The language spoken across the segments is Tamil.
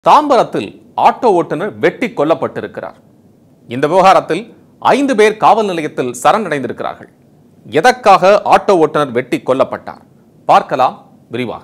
தாம்பரத்தில் ஆட்டோ ஓட்டுநர் வெட்டி கொல்லப்பட்டிருக்கிறார் இந்த விவகாரத்தில் ஐந்து பேர் காவல் நிலையத்தில் சரணடைந்திருக்கிறார்கள் எதற்காக ஆட்டோ ஓட்டுநர் வெட்டி கொல்லப்பட்டார் பார்க்கலாம் விரிவாக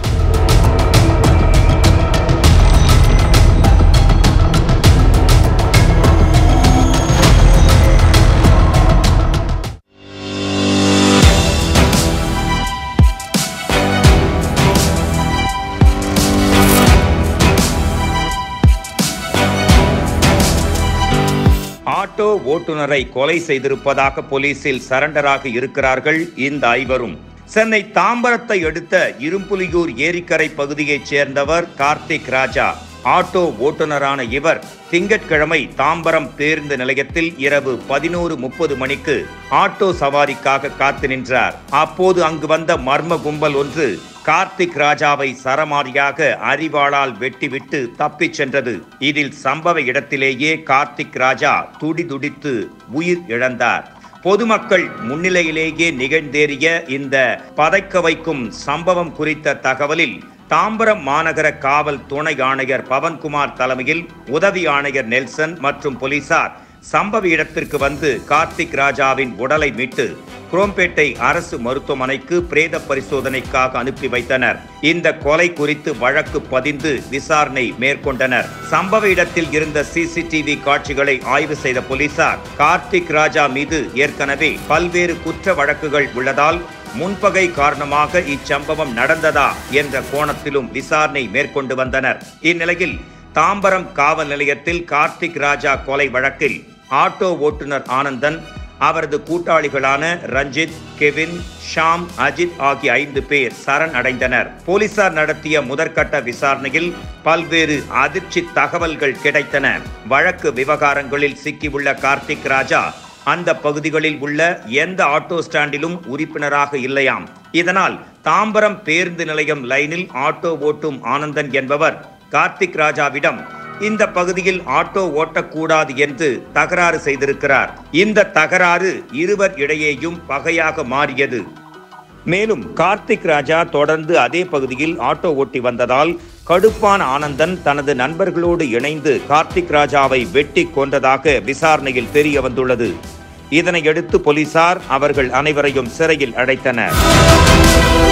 ஆட்டோ ஓட்டுநரை கொலை செய்திருப்பதாக போலீசில் சரண்டராக இருக்கிறார்கள் இந்த ஐவரும் சென்னை தாம்பரத்தை அடுத்த இரும்புலியூர் ஏரிக்கரை பகுதியைச் சேர்ந்தவர் கார்த்திக் ராஜா ஆட்டோ ஓட்டுநரான இவர் திங்கட்கிழமை தாம்பரம் பேருந்து நிலையத்தில் இரவு பதினோரு முப்பது மணிக்கு ஆட்டோ சவாரிக்காக காத்து நின்றார் அப்போது அங்கு வந்த மர்ம கும்பல் ஒன்று கார்த்திக் ராஜாவை சரமாரியாக அரிவாளால் வெட்டிவிட்டு தப்பிச் சென்றது இதில் சம்பவ இடத்திலேயே கார்த்திக் ராஜா துடிதுடித்து உயிர் இழந்தார் பொதுமக்கள் முன்னிலையிலேயே நிகழ்ந்தேறிய இந்த பதைக்க வைக்கும் சம்பவம் குறித்த தகவலில் தாம்பரம் மாநகர காவல் துணை ஆணையர் பவன்குமார் தலைமையில் உதவி ஆணையர் நெல்சன் மற்றும் போலீசார் சம்பவ இடத்திற்கு வந்து கார்த்திக் ராஜாவின் உடலை மீட்டு குரோம்பேட்டை அரசு மருத்துவமனைக்கு பிரேத பரிசோதனைக்காக அனுப்பி வைத்தனர் இந்த கொலை குறித்து வழக்கு பதிந்து விசாரணை மேற்கொண்டனர் சம்பவ இடத்தில் இருந்த சிசிடிவி காட்சிகளை ஆய்வு செய்த போலீசார் கார்த்திக் ராஜா மீது ஏற்கனவே பல்வேறு குற்ற வழக்குகள் உள்ளதால் முன்பகை காரணமாக இச்சம்பவம் நடந்ததா என்ற கோணத்திலும் விசாரணை மேற்கொண்டு வந்தனர் இந்நிலையில் தாம்பரம் காவல் நிலையத்தில் கார்த்திக் ராஜா கொலை வழக்கில் ஆட்டோ ஓட்டுநர் ஆனந்தன் அவரது கூட்டாளிகளான ரஞ்சித் கெவின் ஷாம் அஜித் ஆகிய ஐந்து பேர் சரண் அடைந்தனர் போலீசார் நடத்திய முதற்கட்ட விசாரணையில் பல்வேறு அதிர்ச்சி தகவல்கள் கிடைத்தன வழக்கு விவகாரங்களில் சிக்கியுள்ள கார்த்திக் ராஜா அந்த பகுதிகளில் உள்ள எந்த ஆட்டோ ஸ்டாண்டிலும் உறுப்பினராக இல்லையாம் இதனால் தாம்பரம் பேருந்து நிலையம் லைனில் ஆட்டோ ஓட்டும் ஆனந்தன் என்பவர் கார்த்திக் ராஜாவிடம் இந்த பகுதியில் ஆட்டோ ஓட்டக்கூடாது என்று தகராறு செய்திருக்கிறார் இந்த தகராறு இருவர் இடையேயும் பகையாக மாறியது மேலும் கார்த்திக் ராஜா தொடர்ந்து அதே பகுதியில் ஆட்டோ ஓட்டி வந்ததால் கடுப்பான ஆனந்தன் தனது நண்பர்களோடு இணைந்து கார்த்திக் ராஜாவை வெட்டி கொன்றதாக விசாரணையில் தெரிய வந்துள்ளது இதனையடுத்து போலீசார் அவர்கள் அனைவரையும் சிறையில் அடைத்தனர்